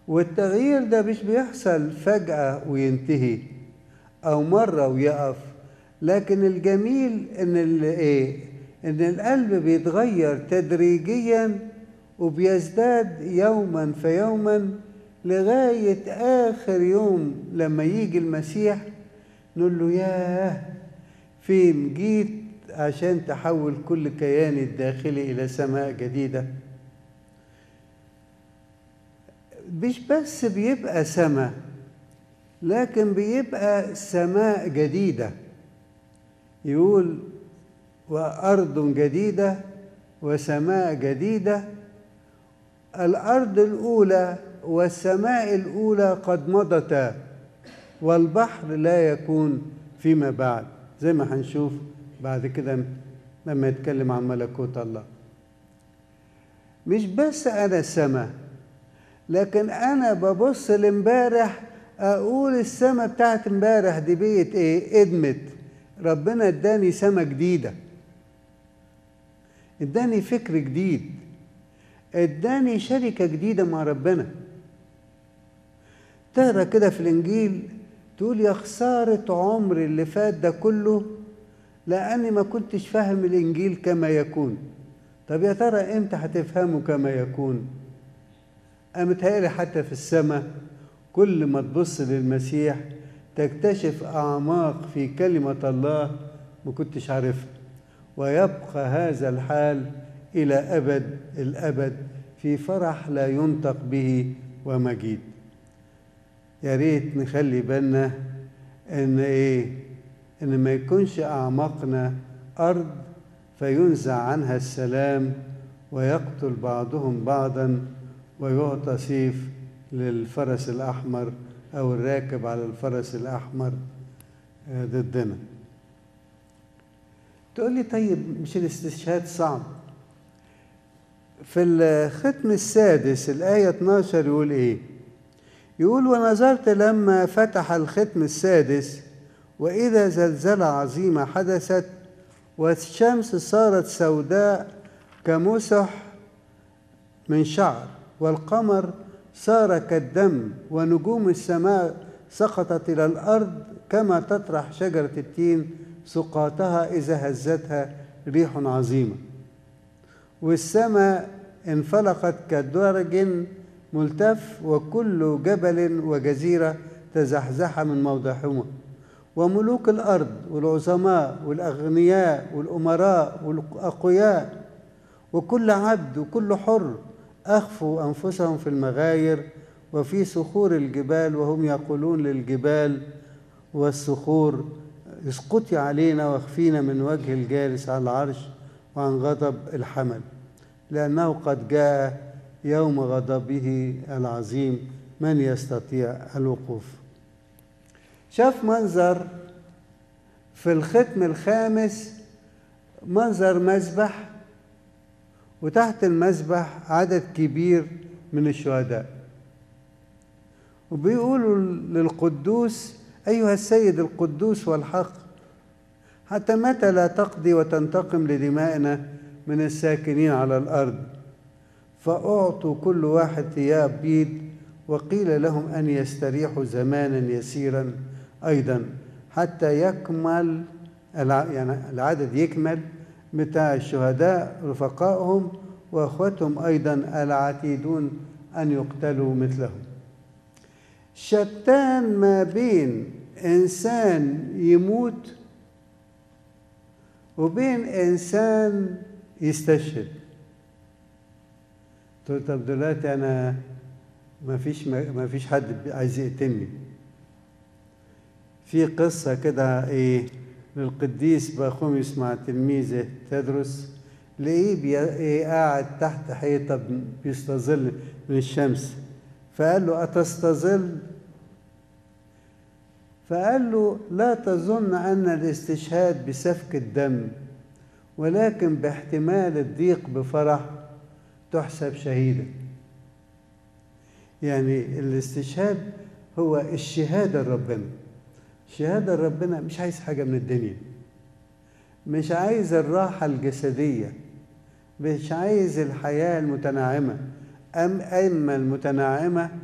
والتغيير ده مش بيحصل فجأة وينتهي أو مرة ويقف لكن الجميل إن ايه إن القلب بيتغير تدريجيا وبيزداد يوما فيوما لغاية آخر يوم لما يجي المسيح نقول له ياه فين جيت عشان تحول كل كياني الداخلي إلى سماء جديدة مش بس بيبقى سماء لكن بيبقى سماء جديدة يقول وأرض جديدة وسماء جديدة الأرض الأولى والسماء الأولى قد مضتا والبحر لا يكون فيما بعد زي ما هنشوف بعد كده لما يتكلم عن ملكوت الله مش بس أنا السماء لكن أنا ببص لامبارح أقول السماء بتاعت امبارح دي بيت إيه؟ ادمت ربنا اداني سماء جديدة اداني فكر جديد اداني شركة جديدة مع ربنا تقرا كده في الانجيل تقول يا خسارة عمري اللي فات ده كله لأني ما كنتش فاهم الإنجيل كما يكون طب يا ترى إمتى هتفهمه كما يكون أمتهيألي حتى في السماء كل ما تبص للمسيح تكتشف أعماق في كلمة الله ما كنتش عارفها ويبقى هذا الحال إلى أبد الأبد في فرح لا ينطق به ومجيد يا ريت نخلي بالنا ان ايه ان ما يكونش اعماقنا ارض فينزع عنها السلام ويقتل بعضهم بعضا ويعطى سيف للفرس الاحمر او الراكب على الفرس الاحمر ضدنا تقول لي طيب مش الاستشهاد صعب في الختم السادس الآية 12 يقول إيه؟ يقول ونظرت لما فتح الختم السادس وإذا زلزلة عظيمة حدثت والشمس صارت سوداء كمسح من شعر والقمر صار كالدم ونجوم السماء سقطت إلى الأرض كما تطرح شجرة التين سقاطها إذا هزتها ريح عظيمة والسماء انفلقت كدرج ملتف وكل جبل وجزيرة تزحزح من موضعهما وملوك الأرض والعظماء والأغنياء والأمراء والأقوياء وكل عبد وكل حر أخفوا أنفسهم في المغاير وفي صخور الجبال وهم يقولون للجبال والصخور اسقطي علينا واخفينا من وجه الجالس على العرش وعن غضب الحمل لأنه قد جاء يوم غضبه العظيم من يستطيع الوقوف شاف منظر في الختم الخامس منظر مذبح وتحت المذبح عدد كبير من الشهداء وبيقولوا للقدوس أيها السيد القدوس والحق حتى متى لا تقضي وتنتقم لدمائنا من الساكنين على الأرض فأعطوا كل واحد ثياب بيض وقيل لهم أن يستريحوا زمانا يسيرا أيضا حتى يكمل يعني العدد يكمل بتاع الشهداء رفقائهم وأخوتهم أيضا العتيدون أن يقتلوا مثلهم شتان ما بين إنسان يموت وبين إنسان يستشهد قلت طب دلوقتي أنا ما فيش ما فيش حد عايز يقتلني في قصة كده إيه للقديس باخوميوس مع تلميذه تدرس لقيه بي... إيه قاعد تحت حيطة بيستظل من الشمس فقال له أتستظل فقال له لا تظن أن الاستشهاد بسفك الدم ولكن باحتمال الضيق بفرح تحسب شهيدا يعني الاستشهاد هو الشهادة لربنا الشهادة لربنا مش عايز حاجة من الدنيا مش عايز الراحة الجسدية مش عايز الحياة المتناعمة أم أما المتناعمة